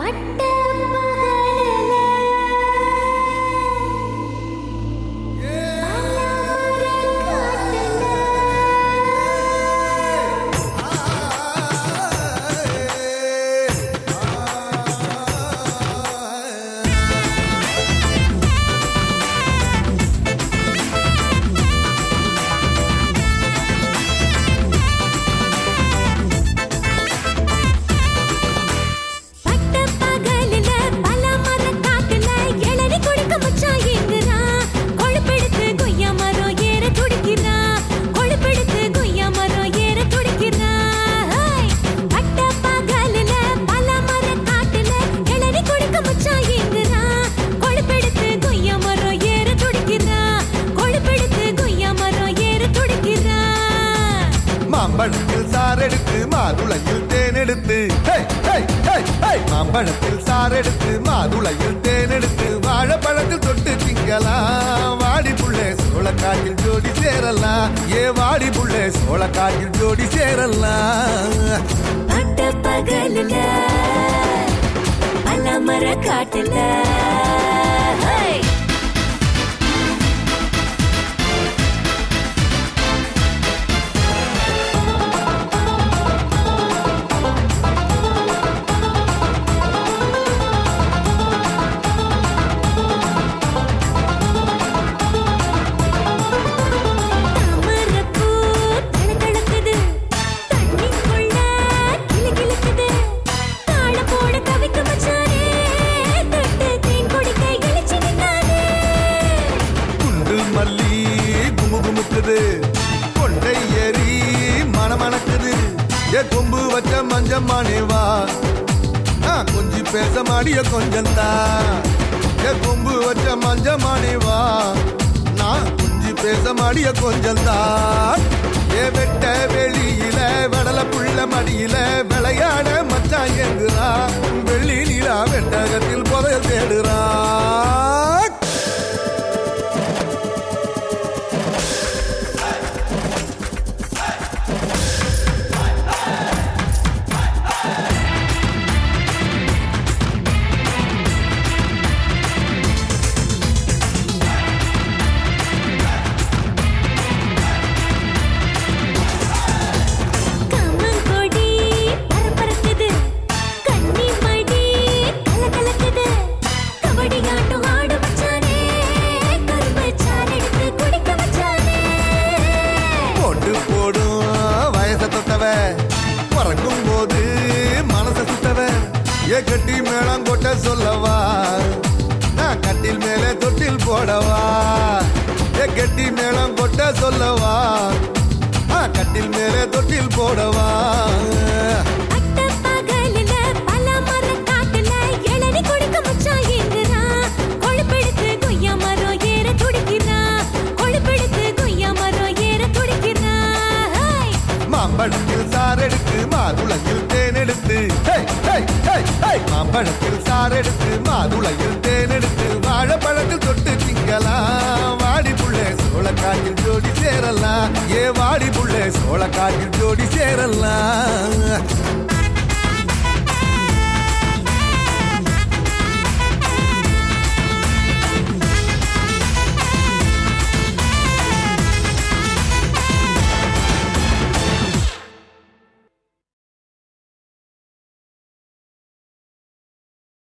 பட்ட பட்ட பகலில பல மர காட்டுல இளநீ குடிக்க மச்சான் ஏங்குறான் கொழுப்பெடுத்து கொய்யா மரம் ஏற துடிக்கிறான் கொழுப்பெடுத்து கொய்யா மரம் ஏற துடிக்கிறான் ஹேய்! பட்ட பகலில பல மர காட்டுல இளநீ குடிக்க மச்சான் ஏங்குறான் கொழுப்பெடுத்து கொய்யா மரம் ஏற துடிக்கிறான் கொழுப்பெடுத்து கொய்யா மரம் ஏற துடிக்கிறான் மாம்பழத்தில் சாரெடுத்து மாதுளையில் தேனெடுத்து ஹே, ஹே, ஹே, ஹே. மாம்பழத்தில் சாரெடுத்து மாதுளையில் தேனெடுத்து வாழைப்பழத்தில் தொட்டு திங்கலாம் வாடி புள்ளே சோளக்காட்டில் ஜோடி சேரலாம் ஏ வாடி புள்ளே சோளக்காட்டில் ஜோடி சேரலாம் பட்ட பகலுல பல மர காட்டுல ஹை! தாமரைப்பூ தளதளக்குது, தண்ணிக்குள்ள கிலுகிலுக்குது. தாழம் போட தவிக்க மச்சானே, தொட்டு தேன் குடிக்க இளிச்சு நின்னானே. குண்டு மல்லி குமு குமுக்குது கொண்டை ஏறி மணமணக்குது ஏ கொம்பு வச்ச மஞ்சம்மானே வா நான் கொஞ்சி பேச மாடிய கொஞ்சம் தான் ஏ கொம்பு வச்ச மஞ்சம்மானே வா நான் கொஞ்சி பேச மாடிய கொஞ்சம் தான் ஏ வெட்ட வெளியில வடல புள்ள மடியில விளையாட மச்சான் எங்குறா வெள்ளி நிலா வெட்டகத்தில் புதையல் தேடுறா காமங்கொடி பரபரக்குது, கன்னி மடி கலகலக்குது. கபடியாட்டம் ஆடு மச்சானே, கரும்புச்சாறு எடுத்து குடிக்க மச்சானே. போட்டு போடும் வயச தொட்டவ பிறக்கும் போது மனச சுத்தவ ஏ கட்டி மேளம் கொட்ட சொல்லவா நான் கட்டில் மேலே தொட்டில் போடவா ஏ கட்டி மேளம் கொட்ட சொல்லவா நான் கட்டில் மேலே தொட்டில் போடவா அட்ட பகலில பல மர காட்டுல இளநீ குடிக்க மச்சான் ஏங்குறான். கொழுப்பெடுத்து கொய்யா மரம் ஏற துடிக்கிறான். கொழுப்பெடுத்து கொய்யா மரம் ஏற துடிக்கிறான். ஹை! மாம்பழத்தில் சாரெடுத்து மாதுளையில் தேனெடுத்து ஹே, ஹே, ஹே, ஹே. மாம்பழத்தில் சாரெடுத்து மாதுளையில் தேனெடுத்து வாழைப்பழத்தில் தொட்டு திங்கலாம் வாடி புள்ளே சோளக்காட்டில் ஜோடி சேரலாம் ஏ வாடி புள்ளே சோளக்காட்டில் ஜோடி சேரலாம்